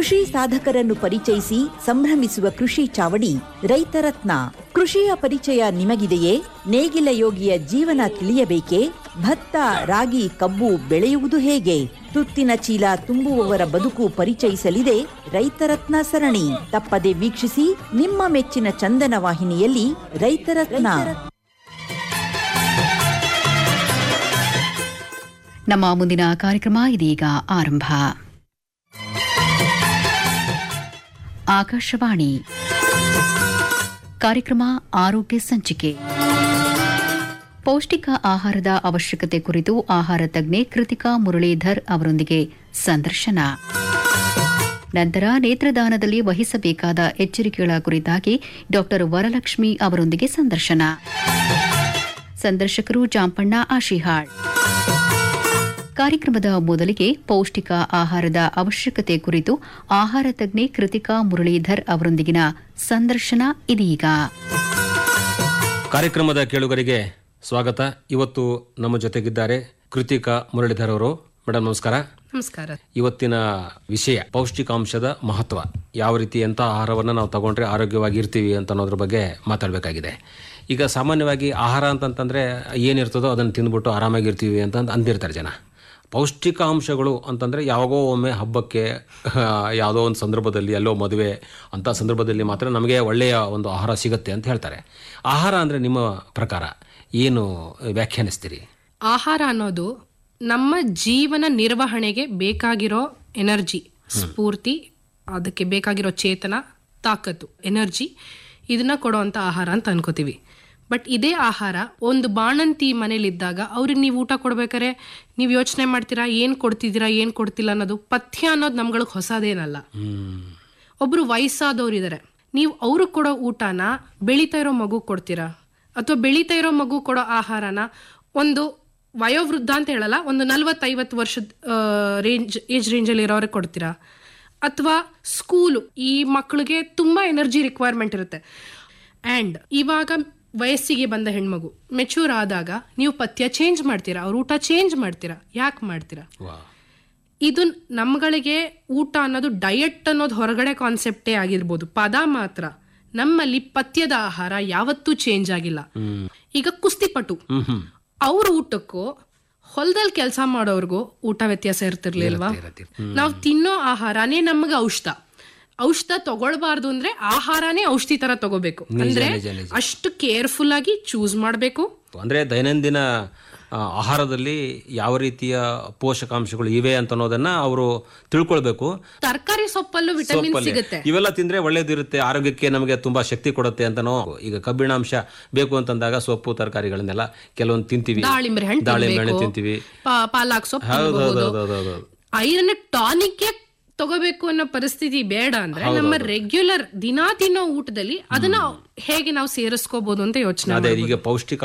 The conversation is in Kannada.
ಕೃಷಿ ಸಾಧಕರನ್ನು ಪರಿಚಯಿಸಿ ಸಂಭ್ರಮಿಸುವ ಕೃಷಿ ಚಾವಡಿ ರೈತರತ್ನ ಕೃಷಿಯ ಪರಿಚಯ ನಿಮಗಿದೆಯೇ ನೇಗಿಲ ಯೋಗಿಯ ಜೀವನ ತಿಳಿಯಬೇಕೇ ಭತ್ತ ರಾಗಿ ಕಬ್ಬು ಬೆಳೆಯುವುದು ಹೇಗೆ ತುತ್ತಿನ ಚೀಲ ತುಂಬುವವರ ಬದುಕು ಪರಿಚಯಿಸಲಿದೆ ರೈತರತ್ನ ಸರಣಿ ತಪ್ಪದೆ ವೀಕ್ಷಿಸಿ ನಿಮ್ಮ ಮೆಚ್ಚಿನ ಚಂದನ ವಾಹಿನಿಯಲ್ಲಿ ರೈತರತ್ನ ನಮ್ಮ ಮುಂದಿನ ಕಾರ್ಯಕ್ರಮ ಇದೀಗ ಆರಂಭ ಆಕಾಶವಾಣಿ ಕಾರ್ಯಕ್ರಮ ಆರೋಗ್ಯ ಸಂಚಿಕೆ ಪೌಷ್ಟಿಕ ಆಹಾರದ ಅವಶ್ಯಕತೆ ಕುರಿತು ಆಹಾರ ತಜ್ಞೆ ಕೃತಿಕಾ ಮುರಳೀಧರ್ ಅವರೊಂದಿಗೆ ಸಂದರ್ಶನ ನಂತರ ನೇತ್ರದಾನದಲ್ಲಿ ವಹಿಸಬೇಕಾದ ಎಚ್ಚರಿಕೆಗಳ ಕುರಿತಾಗಿ ಡಾ ವರಲಕ್ಷ್ಮಿ ಅವರೊಂದಿಗೆ ಸಂದರ್ಶನ ಸಂದರ್ಶಕರು ಜಾಂಪಣ್ಣ ಆಶಿಹಾಳ್ ಕಾರ್ಯಕ್ರಮದ ಮೊದಲಿಗೆ ಪೌಷ್ಟಿಕ ಆಹಾರದ ಅವಶ್ಯಕತೆ ಕುರಿತು ಆಹಾರ ತಜ್ಞೆ ಕೃತಿಕಾ ಮುರಳೀಧರ್ ಅವರೊಂದಿಗಿನ ಸಂದರ್ಶನ ಇದೀಗ ಕಾರ್ಯಕ್ರಮದ ಕೇಳುಗರಿಗೆ ಸ್ವಾಗತ ಇವತ್ತು ನಮ್ಮ ಜೊತೆಗಿದ್ದಾರೆ ಕೃತಿಕಾ ಮುರಳೀಧರ್ ಅವರು ಮೇಡಮ್ ನಮಸ್ಕಾರ ನಮಸ್ಕಾರ ಇವತ್ತಿನ ವಿಷಯ ಪೌಷ್ಟಿಕಾಂಶದ ಮಹತ್ವ ಯಾವ ರೀತಿ ಎಂಥ ಆಹಾರವನ್ನು ನಾವು ತಗೊಂಡ್ರೆ ಆರೋಗ್ಯವಾಗಿ ಇರ್ತೀವಿ ಅಂತ ಅನ್ನೋದ್ರ ಬಗ್ಗೆ ಮಾತಾಡಬೇಕಾಗಿದೆ ಈಗ ಸಾಮಾನ್ಯವಾಗಿ ಆಹಾರ ಅಂತಂತಂದರೆ ಏನಿರ್ತದೋ ಅದನ್ನು ತಿಂದ್ಬಿಟ್ಟು ಆರಾಮಾಗಿರ್ತೀವಿ ಅಂತ ಅಂದ್- ಅಂದಿರ್ತಾರೆ ಜನ ಪೌಷ್ಟಿಕಾಂಶಗಳು ಅಂತಂದರೆ ಯಾವಾಗೋ ಒಮ್ಮೆ ಹಬ್ಬಕ್ಕೆ ಆ, ಯಾವುದೋ ಒಂದು ಸಂದರ್ಭದಲ್ಲಿ ಎಲ್ಲೋ ಮದುವೆ ಅಂಥ ಸಂದರ್ಭದಲ್ಲಿ ಮಾತ್ರ ನಮಗೆ ಒಳ್ಳೆಯ ಒಂದು ಆಹಾರ ಸಿಗುತ್ತೆ ಅಂತ ಹೇಳ್ತಾರೆ ಆಹಾರ ಅಂದರೆ ನಿಮ್ಮ ಪ್ರಕಾರ ಏನು ವ್ಯಾಖ್ಯಾನಿಸ್ತೀರಿ ಆಹಾರ ಅನ್ನೋದು ನಮ್ಮ ಜೀವನ ನಿರ್ವಹಣೆಗೆ ಬೇಕಾಗಿರೋ ಎನರ್ಜಿ ಸ್ಫೂರ್ತಿ ಅದಕ್ಕೆ ಬೇಕಾಗಿರೋ ಚೇತನ ತಾಕತ್ತು ಎನರ್ಜಿ ಇದನ್ನ ಕೊಡೋವಂಥ ಆಹಾರ ಅಂತ ಅನ್ಕೋತೀವಿ ಬಟ್ ಇದೇ ಆಹಾರ ಒಂದು ಬಾಣಂತಿ ಮನೇಲಿದ್ದಾಗ ಅವ್ರಿಗೆ ನೀವು ಊಟ ಕೊಡ್ಬೇಕಾರೆ ನೀವು ಯೋಚನೆ ಮಾಡ್ತೀರಾ ಏನು ಕೊಡ್ತಿದ್ದೀರಾ ಏನು ಕೊಡ್ತಿಲ್ಲ ಅನ್ನೋದು ಪಥ್ಯ ಅನ್ನೋದು ನಮ್ಗಳಿಗೆ ಹೊಸದೇನಲ್ಲ ಒಬ್ರು ವಯಸ್ಸಾದವ್ರು ಇದ್ದಾರೆ ನೀವು ಅವ್ರಿಗೆ ಕೊಡೋ ಊಟನ ಬೆಳೀತಾ ಇರೋ ಮಗು ಕೊಡ್ತೀರಾ ಅಥವಾ ಬೆಳೀತಾ ಇರೋ ಮಗು ಕೊಡೋ ಆಹಾರನ ಒಂದು ವಯೋವೃದ್ಧ ಅಂತ ಹೇಳಲ್ಲ ಒಂದು ನಲ್ವತ್ತೈವತ್ತು ವರ್ಷದ ರೇಂಜ್ ಏಜ್ ರೇಂಜಲ್ಲಿ ಇರೋರಿಗೆ ಕೊಡ್ತೀರಾ ಅಥವಾ ಸ್ಕೂಲು ಈ ಮಕ್ಕಳಿಗೆ ತುಂಬ ಎನರ್ಜಿ ರಿಕ್ವೈರ್ಮೆಂಟ್ ಇರುತ್ತೆ ಆ್ಯಂಡ್ ಇವಾಗ ವಯಸ್ಸಿಗೆ ಬಂದ ಹೆಣ್ಮಗು ಮೆಚೂರ್ ಆದಾಗ ನೀವು ಪಥ್ಯ ಚೇಂಜ್ ಮಾಡ್ತೀರಾ ಅವ್ರ ಊಟ ಚೇಂಜ್ ಮಾಡ್ತೀರಾ ಯಾಕೆ ಮಾಡ್ತೀರಾ ವಾ ಇದು ನಮ್ಗಳಿಗೆ ಊಟ ಅನ್ನೋದು ಡಯಟ್ ಅನ್ನೋದು ಹೊರಗಡೆ ಕಾನ್ಸೆಪ್ಟೇ ಆಗಿರ್ಬೋದು ಪದ ಮಾತ್ರ ನಮ್ಮಲ್ಲಿ ಪಥ್ಯದ ಆಹಾರ ಯಾವತ್ತೂ ಚೇಂಜ್ ಆಗಿಲ್ಲ ಈಗ ಕುಸ್ತಿಪಟು ಅವ್ರ ಊಟಕ್ಕೂ ಹೊಲದಲ್ಲಿ ಕೆಲಸ ಮಾಡೋರ್ಗೂ ಊಟ ವ್ಯತ್ಯಾಸ ಇರ್ತಿರ್ಲಿಲ್ವಾ ನಾವು ತಿನ್ನೋ ಆಹಾರನೇ ನಮ್ಗೆ ಔಷಧ ಔಷಧ ತಗೊಳ್ಬಾರ್ದು ಅಂದ್ರೆ ಆಹಾರನೇ ಔಷಧಿ ತರ ತಗೋಬೇಕು ಅಂದ್ರೆ ಅಷ್ಟು ಕೇರ್ಫುಲ್ ಆಗಿ ಚೂಸ್ ಮಾಡ್ಬೇಕು ಅಂದರೆ ದೈನಂದಿನ ಆ, ಆಹಾರದಲ್ಲಿ ಯಾವ ರೀತಿಯ ಪೋಷಕಾಂಶಗಳು ಇವೆ ಅಂತ ಅನ್ನೋದನ್ನ ಅವರು ತಿಳ್ಕೊಳ್ಬೇಕು ತರಕಾರಿ ಸೊಪ್ಪಲ್ಲೂ ವಿಟಮಿನ್ ಸೊಪ್ಪಲ್ಲಿ ಸಿಗುತ್ತೆ ಇವೆಲ್ಲ ತಿಂದ್ರೆ ಒಳ್ಳೇದಿರುತ್ತೆ ಆರೋಗ್ಯಕ್ಕೆ ನಮಗೆ ತುಂಬಾ ಶಕ್ತಿ ಕೊಡುತ್ತೆ ಅಂತನೋ ಈಗ ಕಬ್ಬಿಣಾಂಶ ಬೇಕು ಅಂತಂದಾಗ ಸೊಪ್ಪು ತರಕಾರಿಗಳನ್ನೆಲ್ಲ ಕೆಲವೊಂದು ತಿಂತೀವಿ ದಾಳಿಂಬೆ ಹಣ್ಣು ದಾಳಿಂಬೆ ಹಣ್ಣು ತಿನ್ಬೇಕು. ತಿಂತೀವಿ ಪಾ- ಪಾಲಾಕ್ ಸೊಪ್ಪು ಹೌದು ಹೌದು ತಿನ್ಬಹುದು. ಹೌದು ಹೌದು ಹೌದು ಐರನ್ ಟಾನಿಕ್ ತಗೋಬೇಕು ಅನ್ನೋ ಪರಿಸ್ಥಿತಿ ಬೇಡ ಅಂದ್ರೆ ನಮ್ಮ ರೆಗ್ಯುಲರ್ ದಿನಾ ತಿನ್ನೋ ಊಟದಲ್ಲಿ ಅದನ್ನ ಹೇಗೆ ನಾವು ಸೇರಿಸ್ಕೋಬಹುದು ಅಂತ ಯೋಚನೆ ಅದೇ ಈಗ ಪೌಷ್ಟಿಕ